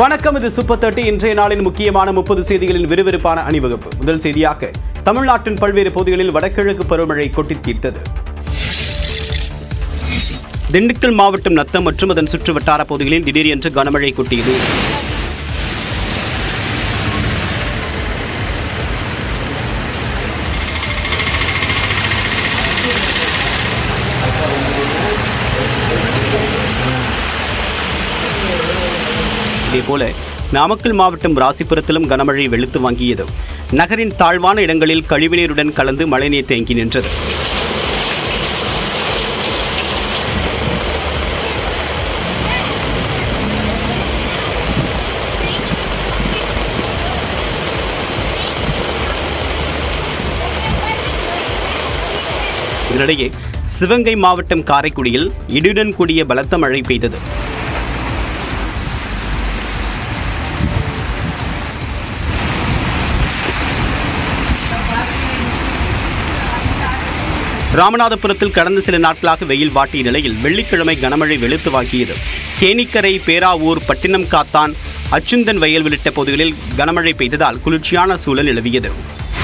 வணக்கம் இது super thirty இன்றைய நாளின் முக்கியமான முப்பது செய்திகளின் விறுவிறுப்பான அணிவகுப்பு முதல் செய்தியாக தமிழ்நாட்டின் பல்வேறு பகுதிகளில் வடகிழக்கு பருவமழை கொட்டி தீர்த்தது திண்டுக்கல் மாவட்டம் நத்தம் மற்றும் அதன் சுற்று வட்டார பகுதிகளில் திடீரென்று கனமழை கொட்டியது இதேபோல நாமக்கல் மாவட்டம் ராசிபுரத்திலும் கனமழை வெளுத்து வாங்கியது நகரின் தாழ்வான இடங்களில் கழிவுநீருடன் கலந்து மழைநீர் தேங்கி நின்றது இதனிடையே சிவகங்கை மாவட்டம் காரைக்குடியில் இடியுடன் கூடிய பலத்த மழை பெய்தது ராமநாதபுரத்தில் கடந்த சில நாட்களாக வெயில் வாட்டிய நிலையில் வெள்ளிக்கிழமை கனமழை வெளுத்து வாங்கியது கேணிக்கரை பேராவூர் பட்டினம் காத்தான் அச்சுந்தன் வயல் உள்ளிட்ட பகுதிகளில் கனமழை பெய்ததால் குளிர்ச்சியான சூழல் நிலவியது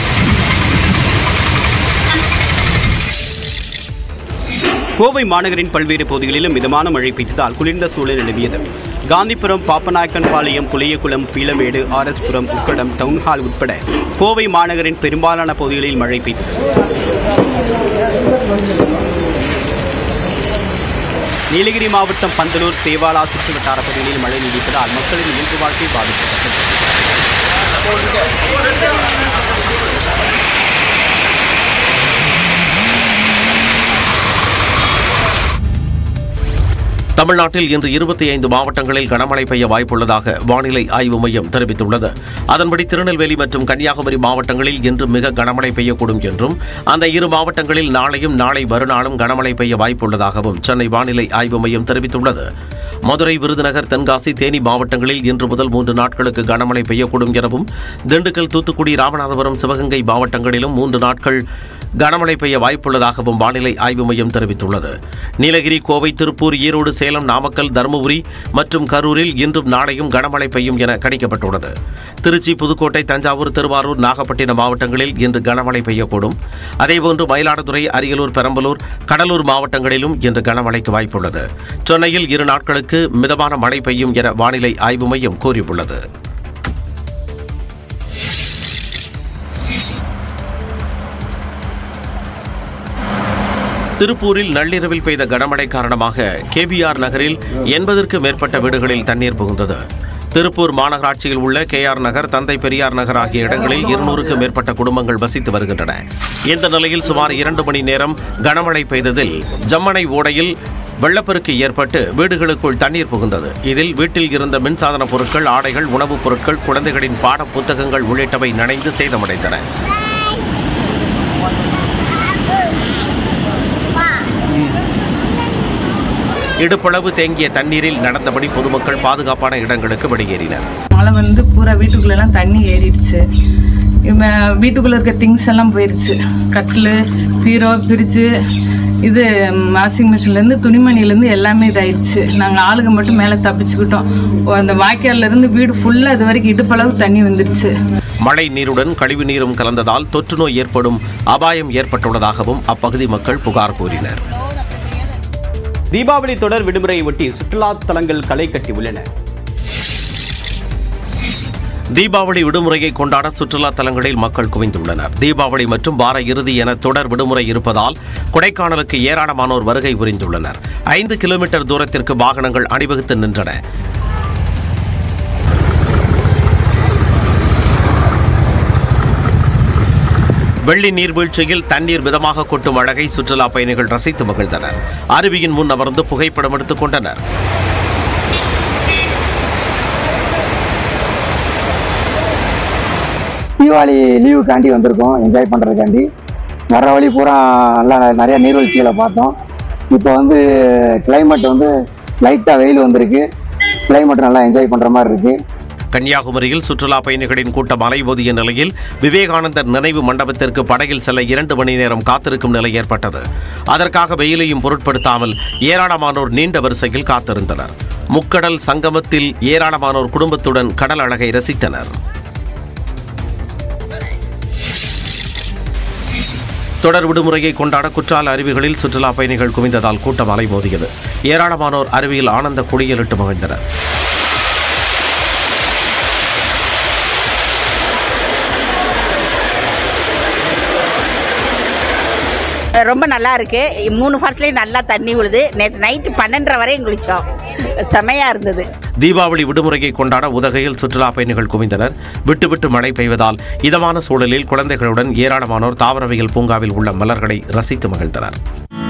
கோவை மாநகரின் பல்வேறு பகுதிகளிலும் மிதமான மழை பெய்ததால் குளிர்ந்த சூழல் நிலவியது காந்திபுரம் பாப்பநாயக்கன்பாளையம் புளியகுளம் பீளமேடு ஆர்எஸ்புரம் உக்கடம் டவுன்ஹால் உட்பட கோவை மாநகரின் பெரும்பாலான பகுதிகளில் மழை பெய்தது நீலகிரி மாவட்டம் பந்தலூர் தேவாலா சுற்றுவட்டார பகுதிகளில் மழை நீடிப்பதால் மக்களின் இயல்பு வாழ்க்கை பாதிக்கப்பட்டது தமிழ்நாட்டில் இன்று இருபத்தி ஐந்து மாவட்டங்களில் கனமழை பெய்ய வாய்ப்புள்ளதாக வானிலை ஆய்வு மையம் தெரிவித்துள்ளது அதன்படி திருநெல்வேலி மற்றும் கன்னியாகுமரி மாவட்டங்களில் இன்று மிக கனமழை பெய்யக்கூடும் என்றும் அந்த இரு மாவட்டங்களில் நாளையும் நாளை மறுநாளும் கனமழை பெய்ய வாய்ப்புள்ளதாகவும் சென்னை வானிலை ஆய்வு மையம் தெரிவித்துள்ளது மதுரை விருதுநகர் தென்காசி தேனி மாவட்டங்களில் இன்று முதல் மூன்று நாட்களுக்கு கனமழை பெய்யக்கூடும் எனவும் திண்டுக்கல் தூத்துக்குடி ராமநாதபுரம் சிவகங்கை மாவட்டங்களிலும் மூன்று நாட்கள் கனமழை பெய்ய வாய்ப்புள்ளதாகவும் வானிலை ஆய்வு மையம் தெரிவித்துள்ளது நீலகிரி கோவை திருப்பூர் ஈரோடு சேலம் நாமக்கல் தருமபுரி மற்றும் கரூரில் இன்றும் நாளையும் கனமழை பெய்யும் என கணிக்கப்பட்டுள்ளது திருச்சி புதுக்கோட்டை தஞ்சாவூர் திருவாரூர் நாகப்பட்டினம் மாவட்டங்களில் இன்று கனமழை பெய்யக்கூடும் அதேபோன்று மயிலாடுதுறை அரியலூர் பெரம்பலூர் கடலூர் மாவட்டங்களிலும் இன்று கனமழைக்கு வாய்ப்புள்ளது சென்னையில் இரு நாட்களுக்கு மிதமான மழை பெய்யும் என வானிலை ஆய்வு மையம் கூறியுள்ளது திருப்பூரில் நள்ளிரவில் பெய்த கனமழை காரணமாக கேபிஆர் நகரில் எண்பதற்கும் மேற்பட்ட வீடுகளில் தண்ணீர் புகுந்தது திருப்பூர் மாநகராட்சியில் உள்ள கேஆர் நகர் தந்தை பெரியார் நகர் ஆகிய இடங்களில் இருநூறுக்கும் மேற்பட்ட குடும்பங்கள் வசித்து வருகின்றன இந்த நிலையில் சுமார் இரண்டு மணி நேரம் கனமழை பெய்ததில் ஜம்மனை ஓடையில் வெள்ளப்பெருக்கு ஏற்பட்டு வீடுகளுக்குள் தண்ணீர் புகுந்தது இதில் வீட்டில் இருந்த மின்சாதன பொருட்கள் ஆடைகள் உணவுப் பொருட்கள் குழந்தைகளின் பாட புத்தகங்கள் உள்ளிட்டவை நனைந்து சேதமடைந்தன இடுப்பளவு தேங்கிய தண்ணீரில் நடந்தபடி பொதுமக்கள் பாதுகாப்பான இடங்களுக்கு வெளியேறினர் மழை வந்து பூரா வீட்டுக்குள்ளெல்லாம் தண்ணி ஏறிடுச்சு இவன் வீட்டுக்குள்ளே இருக்க திங்ஸ் எல்லாம் போயிடுச்சு கட்டில் பீரோ பிரிட்ஜு இது வாஷிங் மிஷின்லேருந்து துணிமணிலேருந்து எல்லாமே இதாயிடுச்சு நாங்கள் ஆளுங்க மட்டும் மேலே தப்பிச்சுக்கிட்டோம் ஓ, அந்த வாய்க்கால்லேருந்து வீடு ஃபுல்லாக இது வரைக்கும் இடுப்பளவு தண்ணி வந்துடுச்சு மழை நீருடன் கழிவு நீரும் கலந்ததால் தொற்று நோய் ஏற்படும் அபாயம் ஏற்பட்டுள்ளதாகவும் அப்பகுதி மக்கள் புகார் கூறினர் தீபாவளி தொடர் விடுமுறையை ஒட்டி சுற்றுலா தலங்கள் களை கட்டி உள்ளன தீபாவளி விடுமுறையை கொண்டாட சுற்றுலா தலங்களில் மக்கள் குவிந்துள்ளனர் தீபாவளி மற்றும் வார இறுதி என தொடர் விடுமுறை இருப்பதால் கொடைக்கானலுக்கு ஏராளமானோர் வருகை புரிந்துள்ளனர் ஐந்து கிலோமீட்டர் தூரத்திற்கு வாகனங்கள் அணிவகுத்து நின்றன வெள்ளி நீர்வீழ்ச்சியில் தண்ணீர் மிதமாக கொட்டும் அழகை சுற்றுலா பயணிகள் ரசித்து மகிழ்ந்தனர் அருவியின் முன் அமர்ந்து புகைப்படம் எடுத்துக் கொண்டனர் தீபாவளி லீவுக்காண்டி வந்திருக்கோம் என்ஜாய் பண்ணுறதுக்காண்டி வர வழி பூரா நல்லா நிறைய நீர்வீழ்ச்சிகளை பார்த்தோம் இப்போ வந்து climate வந்து லைட்டாக வெயில் வந்திருக்கு climate நல்லா என்ஜாய் பண்ணுற மாதிரி இருக்குது கன்னியாகுமரியில் சுற்றுலா பயணிகளின் கூட்டம் அலைமோதிய நிலையில் விவேகானந்தர் நினைவு மண்டபத்திற்கு படகில் செல்ல இரண்டு மணி நேரம் காத்திருக்கும் நிலை ஏற்பட்டது அதற்காக வெயிலையும் பொருட்படுத்தாமல் ஏராளமானோர் நீண்ட வரிசையில் காத்திருந்தனர் முக்கடல் சங்கமத்தில் ஏராளமானோர் குடும்பத்துடன் கடல் அழகை ரசித்தனர் தொடர் விடுமுறையை கொண்டாட குற்றால அருவிகளில் சுற்றுலா பயணிகள் குவிந்ததால் கூட்டம் அலைமோதியது ஏராளமானோர் அருவியில் ஆனந்த குளியலிட்டு மகிழ்ந்தனர் ரொம்ப நல்லா இருக்கு மூணு ஃபால்ஸ்லேயும் நல்லா தண்ணி விழுது நேற்று நைட்டு பன்னெண்டரை வரையும் குளித்தோம் செமையா இருந்தது தீபாவளி விடுமுறையை கொண்டாட உதகையில் சுற்றுலா பயணிகள் குவிந்தனர் விட்டு விட்டு மழை பெய்வதால் இதமான சூழலில் குழந்தைகளுடன் ஏராளமானோர் தாவரவியல் பூங்காவில் உள்ள மலர்களை ரசித்து மகிழ்ந்தனர்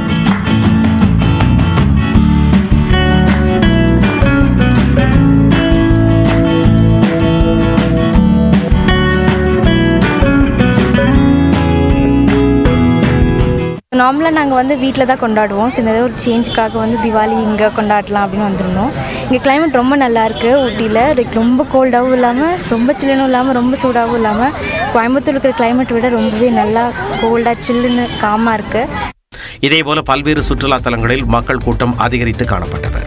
நார்மலாக நாங்கள் வந்து வீட்டில் தான் கொண்டாடுவோம் ஸோ இந்த ஒரு சேஞ்சுக்காக வந்து திவாலி இங்கே கொண்டாடலாம் அப்படின்னு வந்திருந்தோம் இங்கே கிளைமேட் ரொம்ப நல்லா இருக்கு ஊட்டியில் லைக் ரொம்ப கோல்டாகவும் இல்லாமல் ரொம்ப சில்லுனும் இல்லாமல் ரொம்ப சூடாகவும் இல்லாமல் கோயம்புத்தூர் இருக்கிற கிளைமேட் விட ரொம்பவே நல்லா கோல்டாக சில்லுன்னு காமாக இருக்குது இதேபோல பல்வேறு சுற்றுலா தலங்களில் மக்கள் கூட்டம் அதிகரித்து காணப்பட்டது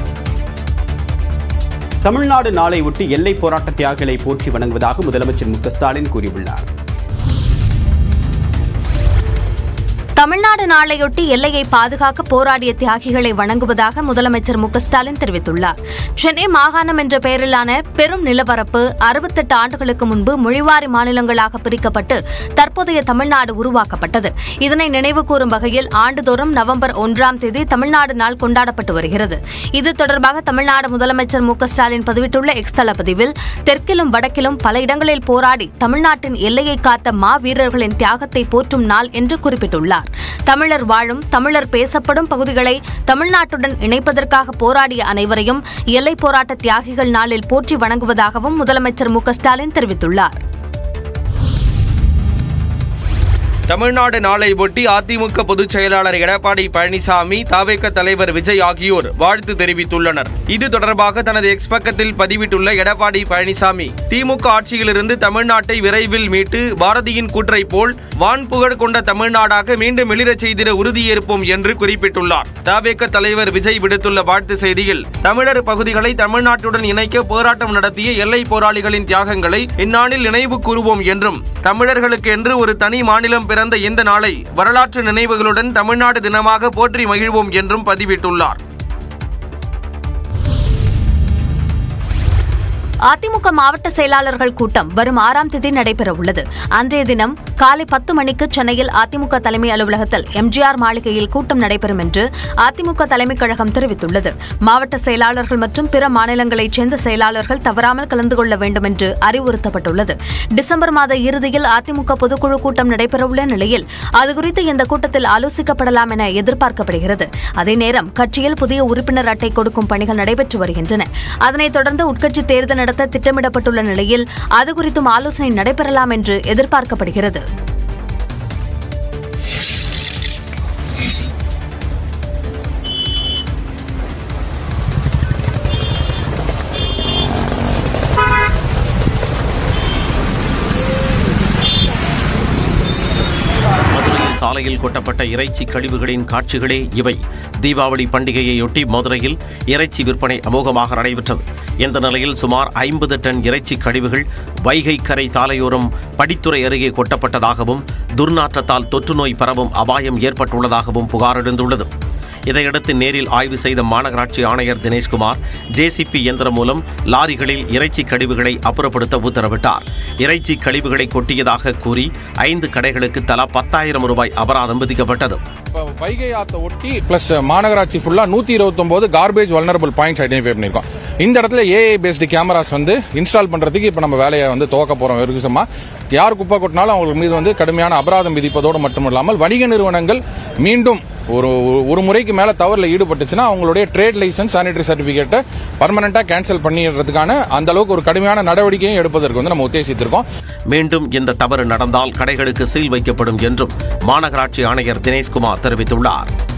தமிழ்நாடு நாளை ஒட்டி எல்லை போராட்ட தியாகிகளை போற்றி வணங்குவதாக முதலமைச்சர் மு க ஸ்டாலின் கூறியுள்ளார் தமிழ்நாடு நாளையொட்டி எல்லையை பாதுகாக்க போராடிய தியாகிகளை வணங்குவதாக முதலமைச்சர் மு க ஸ்டாலின் தெரிவித்துள்ளார் சென்னை மாகாணம் என்ற பெயரிலான பெரும் நிலப்பரப்பு அறுபத்தெட்டு ஆண்டுகளுக்கு முன்பு மொழிவாரி மாநிலங்களாக பிரிக்கப்பட்டு தற்போதைய தமிழ்நாடு உருவாக்கப்பட்டது இதனை நினைவுகூரும் வகையில் ஆண்டுதோறும் நவம்பர் ஒன்றாம் தேதி தமிழ்நாடு நாள் கொண்டாடப்பட்டு வருகிறது இது தொடர்பாக தமிழ்நாடு முதலமைச்சர் மு க ஸ்டாலின் பதிவிட்டுள்ள எக்ஸ் தள பதிவில் தெற்கிலும் வடக்கிலும் பல இடங்களில் போராடி தமிழ்நாட்டின் எல்லையை காத்த மா வீரர்களின் தியாகத்தை போற்றும் நாள் என்று குறிப்பிட்டுள்ளார் தமிழர் வாழும் தமிழர் பேசப்படும் பகுதிகளை தமிழ்நாட்டுடன் இணைப்பதற்காக போராடிய அனைவரையும் எல்லை போராட்ட தியாகிகள் நாளில் போற்றி வணங்குவதாகவும் முதலமைச்சர் மு க ஸ்டாலின் தெரிவித்துள்ளார் தமிழ்நாடு நாளை ஒட்டி அதிமுக பொதுச் செயலாளர் எடப்பாடி பழனிசாமி தாவேக தலைவர் விஜய் ஆகியோர் வாழ்த்து தெரிவித்துள்ளனர் இது தொடர்பாக தனது எக்ஸ் பக்கத்தில் பதிவிட்டுள்ள எடப்பாடி பழனிசாமி திமுக ஆட்சியிலிருந்து தமிழ்நாட்டை விரைவில் மீட்டு பாரதியின் கூற்றை போல் வான் புகழ் கொண்ட தமிழ்நாடாக மீண்டும் எழிறச் செய்திட உறுதியேற்போம் என்று குறிப்பிட்டுள்ளார் தாவேக தலைவர் விஜய் விடுத்துள்ள வாழ்த்து செய்தியில் தமிழர் பகுதிகளை தமிழ்நாட்டுடன் இணைக்க போராட்டம் நடத்திய எல்லை போராளிகளின் தியாகங்களை இந்நாளில் நினைவு கூறுவோம் என்றும் தமிழர்களுக்கு என்று ஒரு தனி மாநிலம் பிறந்த இந்த நாளை வரலாற்று நினைவுகளுடன் தமிழ்நாடு தினமாக போற்றி மகிழ்வோம் என்றும் பதிவிட்டுள்ளார் அதிமுக மாவட்ட செயலாளர்கள் கூட்டம் வரும் ஆறாம் தேதி நடைபெற உள்ளது அன்றைய தினம் காலை பத்து மணிக்கு சென்னையில் அதிமுக தலைமை அலுவலகத்தில் எம்ஜிஆர் மாளிகையில் கூட்டம் நடைபெறும் என்று அதிமுக தலைமைக் கழகம் தெரிவித்துள்ளது மாவட்ட செயலாளர்கள் மற்றும் பிற மாநிலங்களைச் சேர்ந்த செயலாளர்கள் தவறாமல் கலந்து கொள்ள வேண்டும் என்று அறிவுறுத்தப்பட்டுள்ளது டிசம்பர் மாத இறுதியில் அதிமுக பொதுக்குழு கூட்டம் நடைபெறவுள்ள நிலையில் அதுகுறித்து இந்த கூட்டத்தில் ஆலோசிக்கப்படலாம் என எதிர்பார்க்கப்படுகிறது அதே நேரம் கட்சியில் புதிய உறுப்பினர் அட்டை கொடுக்கும் பணிகள் நடைபெற்று வருகின்றன அதனைத் தொடர்ந்து உட்கட்சி தேர்தல் நடத்த திட்டமிடப்பட்டுள்ள நிலையில் அது குறித்தும் ஆலோசனை நடைபெறலாம் என்று எதிர்பார்க்கப்படுகிறது மதுரையில் சாலையில் கொட்டப்பட்ட இறைச்சி கழிவுகளின் காட்சிகளே இவை தீபாவளி பண்டிகையையொட்டி மதுரையில் இறைச்சி விற்பனை அமோகமாக நடைபெற்றது இந்த நிலையில் சுமார் ஐம்பது டன் இறைச்சி கழிவுகள் வைகை கரை சாலையோரம் படித்துறை அருகே கொட்டப்பட்டதாகவும் துர்நாற்றத்தால் தொற்றுநோய் பரவும் அபாயம் ஏற்பட்டுள்ளதாகவும் புகார் எழுந்துள்ளது இதையடுத்து நேரில் ஆய்வு செய்த மாநகராட்சி ஆணையர் தினேஷ்குமார் ஜேசிபி இயந்திரம் மூலம் லாரிகளில் இறைச்சி கழிவுகளை அப்புறப்படுத்த உத்தரவிட்டார் இறைச்சி கழிவுகளை கொட்டியதாக கூறி ஐந்து கடைகளுக்கு தலா பத்தாயிரம் ரூபாய் அபராதம் விதிக்கப்பட்டது இப்போ வைகை ஆத்தை ஒட்டி ப்ளஸ் மாநகராட்சி ஃபுல்லாக நூற்றி இருபத்தொம்போது கார்பேஜ் வல்னரபிள் பாயிண்ட்ஸ் ஐடென்டிஃபை பண்ணியிருக்கோம் இந்த இடத்துல ஏஐ பேஸ்டு கேமராஸ் வந்து இன்ஸ்டால் பண்ணுறதுக்கு இப்போ நம்ம வேலையை வந்து துவக்க போகிறோம் வெறுகுசமாக யார் குப்பை கொட்டினாலும் அவங்களுக்கு மீது வந்து கடுமையான அபராதம் விதிப்பதோடு மட்டுமில்லாமல் வணிக நிறுவனங்கள் மீண்டும் ஒரு ஒரு முறைக்கு மேலே தவறில் ஈடுபட்டுச்சுன்னா அவங்களுடைய ட்ரேட் லைசன்ஸ் சானிட்டரி சர்டிஃபிகேட்டை பர்மனெண்ட்டாக கேன்சல் பண்ணிடுறதுக்கான அந்த அளவுக்கு ஒரு கடுமையான நடவடிக்கையும் எடுப்பதற்கு வந்து நம்ம உத்தேசித்திருக்கோம் மீண்டும் இந்த தவறு நடந்தால் கடைகளுக்கு சீல் வைக்கப்படும் என்றும் மாநகராட்சி ஆணையர் தினேஷ்குமார் தெரிவித்துள்ளார்